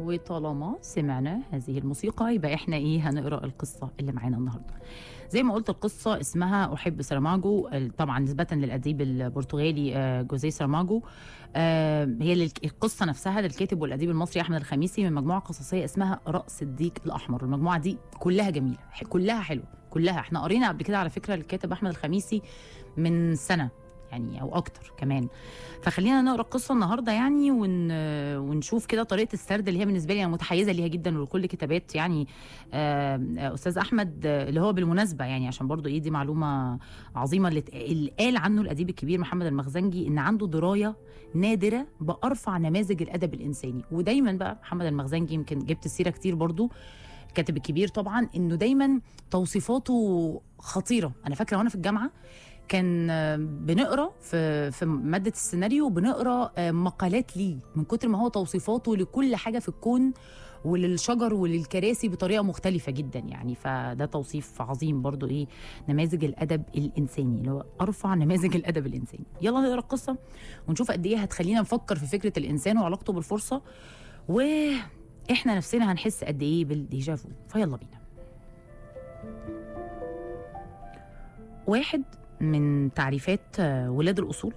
وطالما سمعنا هذه الموسيقى يبقى احنا ايه هنقرا القصه اللي معانا النهارده زي ما قلت القصه اسمها احب سراماجو طبعا نسبه للاديب البرتغالي آه، جوزيه سراماجو آه، هي للك- القصه نفسها للكاتب والاديب المصري احمد الخميسي من مجموعه قصصيه اسمها راس الديك الاحمر المجموعه دي كلها جميله ح- كلها حلوه كلها احنا قرينا قبل كده على فكره الكاتب احمد الخميسي من سنه يعني او اكتر كمان فخلينا نقرا القصه النهارده يعني ون... ونشوف كده طريقه السرد اللي هي بالنسبه لي انا متحيزه ليها جدا ولكل كتابات يعني آه، استاذ احمد آه، اللي هو بالمناسبه يعني عشان برضو ايه دي معلومه عظيمه اللي ات- اللي قال عنه الاديب الكبير محمد المخزنجي ان عنده درايه نادره بارفع نماذج الادب الانساني ودايما بقى محمد المخزنجي يمكن جبت السيره كتير برضو الكاتب الكبير طبعا انه دايما توصيفاته خطيره انا فاكره وانا في الجامعه كان آه، بنقرا في في ماده السيناريو بنقرا آه، مقالات ليه من كتر ما هو توصيفاته لكل حاجه في الكون وللشجر وللكراسي بطريقه مختلفه جدا يعني فده توصيف عظيم برضو ايه نماذج الادب الانساني اللي هو ارفع نماذج الادب الانساني يلا نقرا القصه ونشوف قد ايه هتخلينا نفكر في فكره الانسان وعلاقته بالفرصه واحنا نفسنا هنحس قد ايه بالديجافو فيلا بينا واحد من تعريفات آه، ولاد الأصول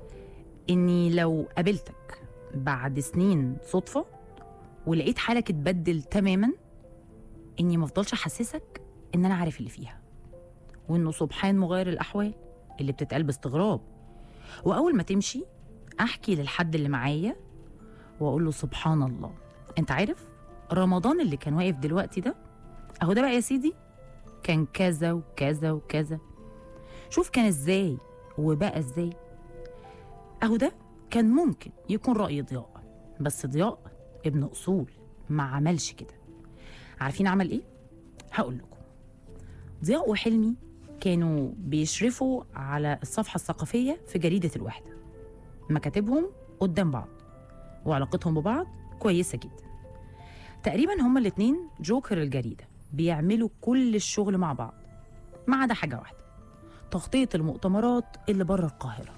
إني لو قابلتك بعد سنين صدفة ولقيت حالك اتبدل تماما إني مفضلش أحسسك إن أنا عارف اللي فيها وإنه سبحان مغير الأحوال اللي بتتقال باستغراب وأول ما تمشي أحكي للحد اللي معايا وأقول له سبحان الله أنت عارف رمضان اللي كان واقف دلوقتي ده أهو ده بقى يا سيدي كان كذا وكذا وكذا شوف كان ازاي وبقى ازاي اهو ده كان ممكن يكون رأي ضياء بس ضياء ابن أصول ما عملش كده عارفين عمل ايه؟ هقول لكم ضياء وحلمي كانوا بيشرفوا على الصفحة الثقافية في جريدة الوحدة مكاتبهم قدام بعض وعلاقتهم ببعض كويسة جدا تقريبا هما الاتنين جوكر الجريدة بيعملوا كل الشغل مع بعض ما عدا حاجة واحدة تغطية المؤتمرات اللي بره القاهرة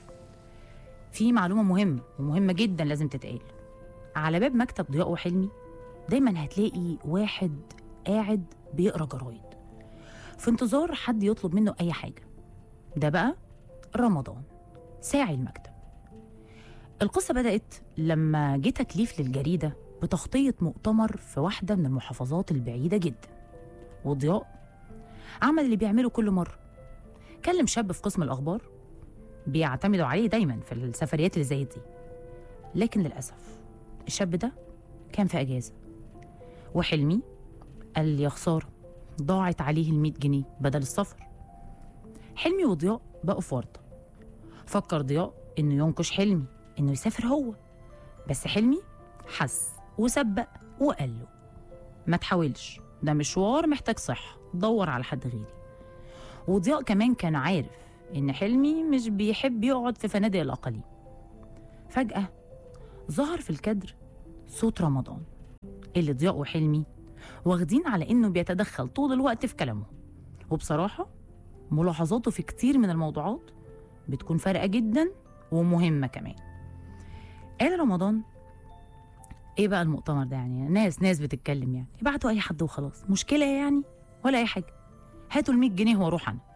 في معلومة مهمة ومهمة جدا لازم تتقال على باب مكتب ضياء وحلمي دايما هتلاقي واحد قاعد بيقرا جرايد في انتظار حد يطلب منه أي حاجة ده بقى رمضان ساعي المكتب القصة بدأت لما جه تكليف للجريدة بتغطية مؤتمر في واحدة من المحافظات البعيدة جدا وضياء عمل اللي بيعمله كل مرة كلم شاب في قسم الأخبار بيعتمدوا عليه دايما في السفريات اللي زي دي لكن للأسف الشاب ده كان في أجازة وحلمي قال يا خسارة ضاعت عليه المية جنيه بدل السفر حلمي وضياء بقوا في ورطة فكر ضياء إنه ينكش حلمي إنه يسافر هو بس حلمي حس وسبق وقال له ما تحاولش ده مشوار محتاج صحة دور على حد غيري وضياء كمان كان عارف إن حلمي مش بيحب يقعد في فنادق الأقاليم فجأة ظهر في الكادر صوت رمضان اللي ضياء وحلمي واخدين على إنه بيتدخل طول الوقت في كلامهم وبصراحة ملاحظاته في كتير من الموضوعات بتكون فارقة جدا ومهمة كمان قال رمضان ايه بقى المؤتمر ده يعني ناس ناس بتتكلم يعني ابعتوا اي حد وخلاص مشكله يعني ولا اي حاجه هاتوا ال 100 جنيه واروح انا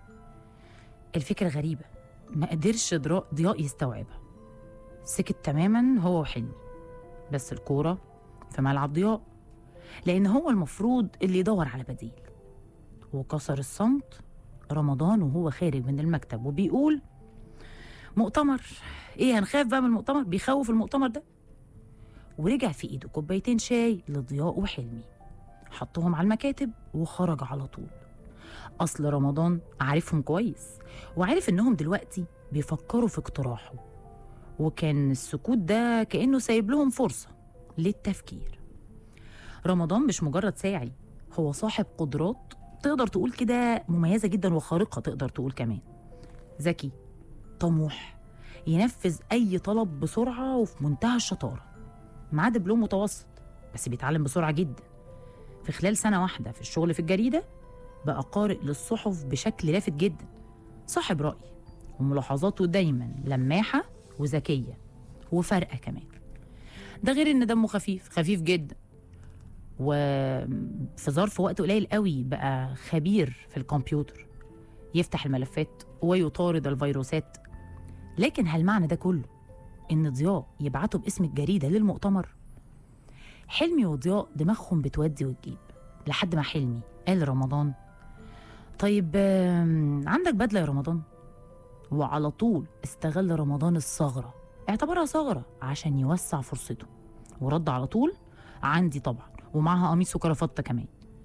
الفكره غريبه ما قدرش ضراء ضياء يستوعبها سكت تماما هو وحلمي بس الكوره في ملعب ضياء لان هو المفروض اللي يدور على بديل وكسر الصمت رمضان وهو خارج من المكتب وبيقول مؤتمر ايه هنخاف بقى من المؤتمر بيخوف المؤتمر ده ورجع في ايده كوبايتين شاي لضياء وحلمي حطهم على المكاتب وخرج على طول اصل رمضان عارفهم كويس وعارف انهم دلوقتي بيفكروا في اقتراحه وكان السكوت ده كانه سايب لهم فرصه للتفكير رمضان مش مجرد ساعي هو صاحب قدرات تقدر تقول كده مميزه جدا وخارقه تقدر تقول كمان ذكي طموح ينفذ اي طلب بسرعه وفي منتهى الشطاره معاه دبلوم متوسط بس بيتعلم بسرعة جدا في خلال سنة واحدة في الشغل في الجريدة بقى قارئ للصحف بشكل لافت جدا صاحب رأي وملاحظاته دايما لماحة وذكية وفارقة كمان ده غير ان دمه خفيف خفيف جدا وفي ظرف وقت قليل قوي بقى خبير في الكمبيوتر يفتح الملفات ويطارد الفيروسات لكن هل معنى ده كله ان ضياء يبعتوا باسم الجريده للمؤتمر حلمي وضياء دماغهم بتودي وتجيب لحد ما حلمي قال رمضان طيب آم، عندك بدله يا رمضان وعلى طول استغل رمضان الثغره اعتبرها ثغره عشان يوسع فرصته ورد على طول عندي طبعا ومعاها قميص وكرافته كمان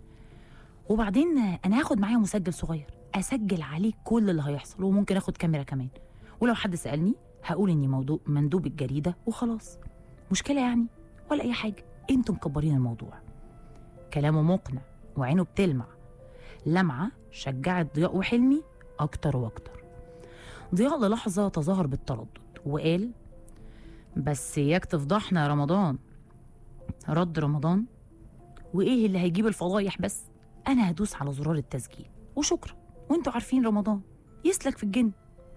وبعدين انا هاخد معايا مسجل صغير اسجل عليه كل اللي هيحصل وممكن اخد كاميرا كمان ولو حد سالني هقول اني موضوع مندوب الجريده وخلاص مشكله يعني ولا اي حاجه انتم مكبرين الموضوع كلامه مقنع وعينه بتلمع لمعه شجعت ضياء وحلمي اكتر واكتر ضياء للحظه تظاهر بالتردد وقال بس اياك تفضحنا يا رمضان رد رمضان وايه اللي هيجيب الفضايح بس انا هدوس على زرار التسجيل وشكرا وانتوا عارفين رمضان يسلك في الجن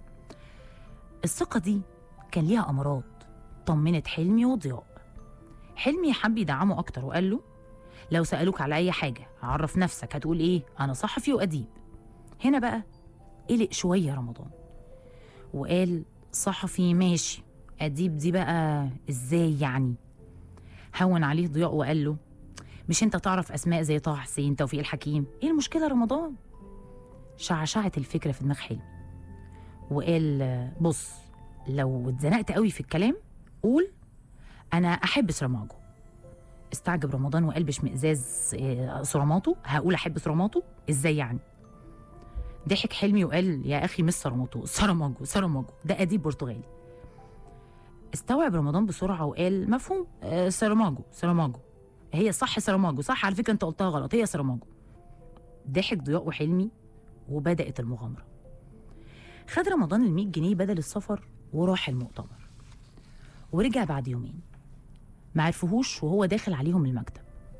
الثقة دي كان ليها أمراض طمنت حلمي وضياء حلمي حب يدعمه أكتر وقال له لو سألوك على أي حاجة عرف نفسك هتقول إيه أنا صحفي وأديب هنا بقى قلق شوية رمضان وقال صحفي ماشي أديب دي بقى إزاي يعني هون عليه ضياء وقال له مش انت تعرف اسماء زي طه حسين توفيق الحكيم ايه المشكله يا رمضان شعشعت الفكره في دماغ حلمي وقال آه، بص لو اتزنقت قوي في الكلام قول انا احب سرماجو استعجب رمضان وقال باشمئزاز آه، صراماته هقول احب صراماته ازاي يعني ضحك حلمي وقال يا اخي مش صراماته سرماجو سرماجو ده اديب برتغالي استوعب رمضان بسرعه وقال مفهوم آه، سرماجو سرماجو هي صح سرماجو صح على فكره انت قلتها غلط هي سرماجو ضحك ضياء وحلمي وبدات المغامره خد رمضان ال 100 جنيه بدل السفر وراح المؤتمر ورجع بعد يومين ما عرفوهوش وهو داخل عليهم المكتب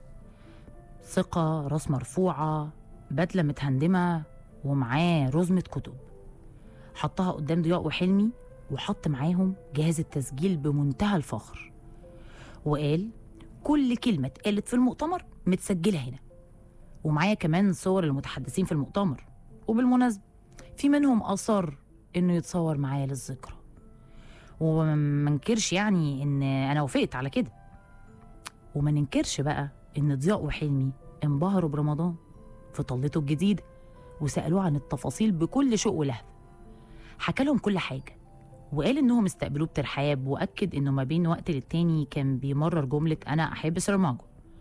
ثقة راس مرفوعة بدلة متهندمة ومعاه رزمة كتب حطها قدام ضياء وحلمي وحط معاهم جهاز التسجيل بمنتهى الفخر وقال كل كلمة اتقالت في المؤتمر متسجلة هنا ومعايا كمان صور المتحدثين في المؤتمر وبالمناسبة في منهم أصر إنه يتصور معايا للذكرى وما ننكرش يعني إن أنا وافقت على كده وما ننكرش بقى إن ضياء وحلمي انبهروا برمضان في طلته الجديدة وسألوه عن التفاصيل بكل شوق ولهفة حكى لهم كل حاجة وقال إنهم استقبلوه بترحاب وأكد إنه ما بين وقت للتاني كان بيمرر جملة أنا أحب سرماجو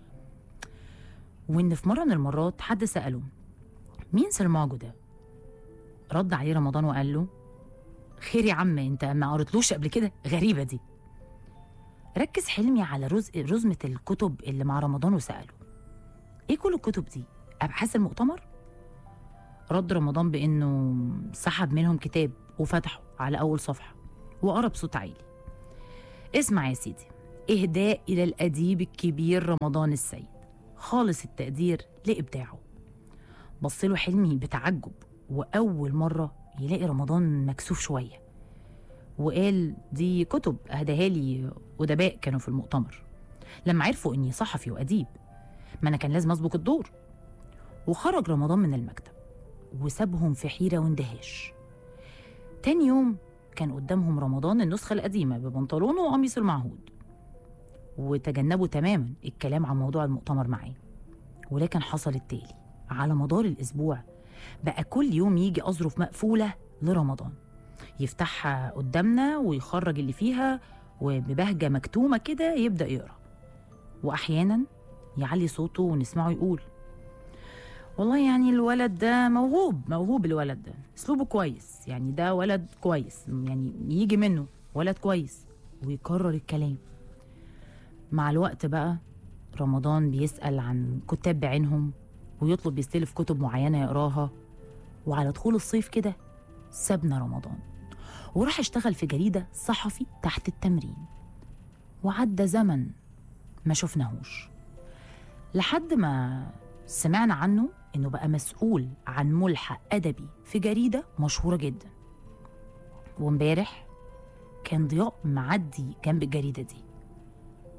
وإن في مرة من المرات حد سأله مين سرماجو ده؟ رد عليه رمضان وقال له خير يا عم انت ما قريتلوش قبل كده غريبه دي ركز حلمي على رز... رزمه الكتب اللي مع رمضان وساله ايه كل الكتب دي ابحاث المؤتمر رد رمضان بانه سحب منهم كتاب وفتحه على اول صفحه وقرا بصوت عالي اسمع يا سيدي اهداء الى الاديب الكبير رمضان السيد خالص التقدير لابداعه بصله حلمي بتعجب وأول مرة يلاقي رمضان مكسوف شوية وقال دي كتب أهداها لي أدباء كانوا في المؤتمر لما عرفوا إني صحفي وأديب ما أنا كان لازم أسبق الدور وخرج رمضان من المكتب وسابهم في حيرة واندهاش تاني يوم كان قدامهم رمضان النسخة القديمة ببنطلونه وقميص المعهود وتجنبوا تماما الكلام عن موضوع المؤتمر معاه ولكن حصل التالي على مدار الأسبوع بقى كل يوم يجي أظرف مقفولة لرمضان يفتحها قدامنا ويخرج اللي فيها وببهجة مكتومة كده يبدأ يقرأ وأحيانا يعلي صوته ونسمعه يقول والله يعني الولد ده موهوب موهوب الولد ده اسلوبه كويس يعني ده ولد كويس يعني يجي منه ولد كويس ويكرر الكلام مع الوقت بقى رمضان بيسأل عن كتاب بعينهم ويطلب يستلف كتب معينة يقراها وعلى دخول الصيف كده سابنا رمضان وراح اشتغل في جريدة صحفي تحت التمرين وعدى زمن ما شفناهوش لحد ما سمعنا عنه انه بقى مسؤول عن ملحق ادبي في جريده مشهوره جدا وامبارح كان ضياء معدي جنب الجريده دي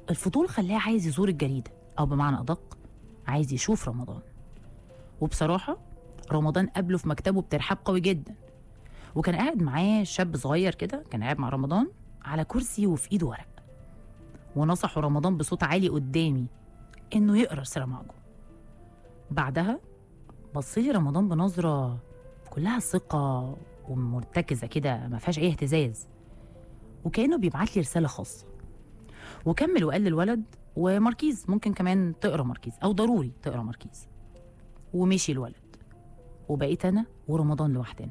الفضول خلاه عايز يزور الجريدة أو بمعنى أدق عايز يشوف رمضان وبصراحة رمضان قابله في مكتبه بترحاب قوي جدا وكان قاعد معاه شاب صغير كده كان قاعد مع رمضان على كرسي وفي ايده ورق ونصحوا رمضان بصوت عالي قدامي انه يقرا سيراماجو بعدها بص لي رمضان بنظره كلها ثقه ومرتكزه كده ما فيهاش اي اهتزاز وكانه بيبعت لي رساله خاصه وكمل وقال للولد وماركيز ممكن كمان تقرا ماركيز او ضروري تقرا ماركيز ومشي الولد وبقيت انا ورمضان لوحدنا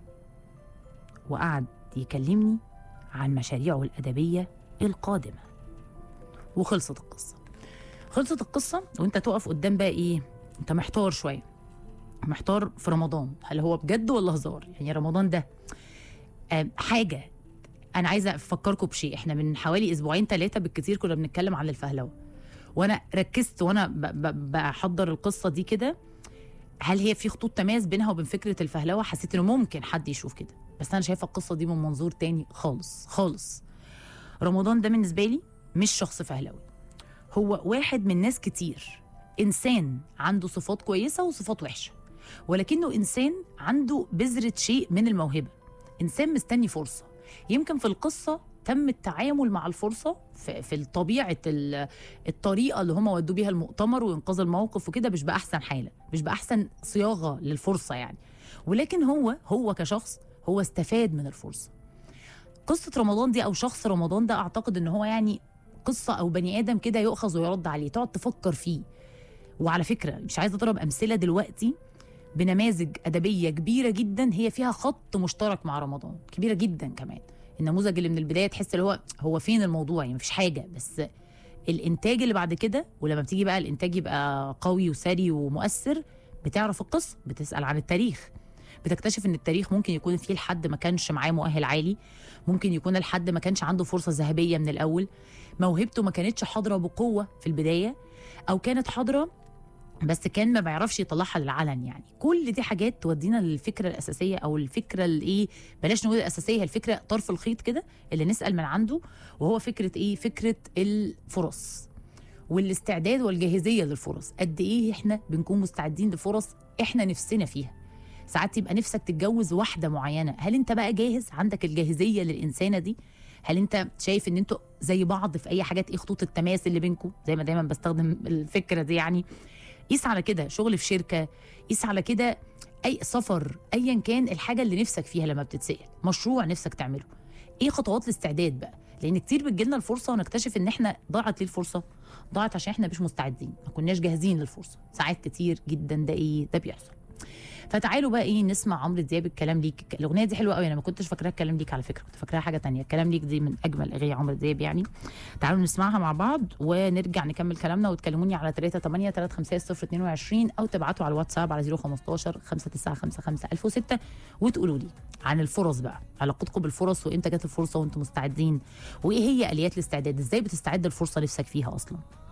وقعد يكلمني عن مشاريعه الادبيه القادمه وخلصت القصه خلصت القصه وانت تقف قدام بقى ايه انت محتار شويه محتار في رمضان هل هو بجد ولا هزار يعني رمضان ده آه، حاجه انا عايزه افكركم بشيء احنا من حوالي اسبوعين ثلاثه بالكثير كنا بنتكلم عن الفهلوه وانا ركزت وانا ب- ب- بحضر القصه دي كده هل هي في خطوط تماس بينها وبين فكره الفهلوه حسيت انه ممكن حد يشوف كده بس انا شايفه القصه دي من منظور تاني خالص خالص رمضان ده بالنسبه لي مش شخص فهلوي هو واحد من ناس كتير انسان عنده صفات كويسه وصفات وحشه ولكنه انسان عنده بذره شيء من الموهبه انسان مستني فرصه يمكن في القصه تم التعامل مع الفرصه في, في طبيعه ال- الطريقه اللي هم ودوا بيها المؤتمر وانقاذ الموقف وكده مش باحسن حاله مش باحسن صياغه للفرصه يعني ولكن هو هو كشخص هو استفاد من الفرصه قصه رمضان دي او شخص رمضان ده اعتقد ان هو يعني قصه او بني ادم كده يؤخذ ويرد عليه تقعد تفكر فيه وعلى فكره مش عايزه اضرب امثله دلوقتي بنماذج ادبيه كبيره جدا هي فيها خط مشترك مع رمضان كبيره جدا كمان النموذج اللي من البدايه تحس اللي هو هو فين الموضوع يعني مفيش حاجه بس الانتاج اللي بعد كده ولما بتيجي بقى الانتاج يبقى قوي وسري ومؤثر بتعرف القصه بتسال عن التاريخ بتكتشف ان التاريخ ممكن يكون فيه لحد ما كانش معاه مؤهل عالي ممكن يكون الحد ما كانش عنده فرصه ذهبيه من الاول موهبته ما كانتش حاضره بقوه في البدايه او كانت حاضره بس كان ما بيعرفش يطلعها للعلن يعني كل دي حاجات تودينا للفكره الاساسيه او الفكره الايه بلاش نقول الاساسيه هي الفكره طرف الخيط كده اللي نسال من عنده وهو فكره ايه فكره الفرص والاستعداد والجاهزيه للفرص قد ايه احنا بنكون مستعدين لفرص احنا نفسنا فيها ساعات يبقى نفسك تتجوز واحده معينه هل انت بقى جاهز عندك الجاهزيه للانسانه دي هل انت شايف ان انتوا زي بعض في اي حاجات ايه خطوط التماس اللي بينكم زي ما دايما بستخدم الفكره دي يعني قيس على كده شغل في شركه قيس على كده اي سفر ايا كان الحاجه اللي نفسك فيها لما بتتسال مشروع نفسك تعمله ايه خطوات الاستعداد بقى لان كتير بتجيلنا الفرصه ونكتشف ان احنا ضاعت ليه الفرصه ضاعت عشان احنا مش مستعدين ما كناش جاهزين للفرصه ساعات كتير جدا ده ايه ده بيحصل فتعالوا بقى ايه نسمع عمرو دياب الكلام ليك الاغنيه دي حلوه قوي انا ما كنتش فاكراها الكلام ليك على فكره كنت فاكراها حاجه تانية الكلام ليك دي من اجمل اغاني عمرو دياب يعني تعالوا نسمعها مع بعض ونرجع نكمل كلامنا وتكلموني على 38 350 او تبعتوا على الواتساب على 015 5955 1006 وتقولوا لي عن الفرص بقى علاقتكم بالفرص وامتى جت الفرصه وانتم مستعدين وايه هي اليات الاستعداد ازاي بتستعد الفرصه نفسك فيها اصلا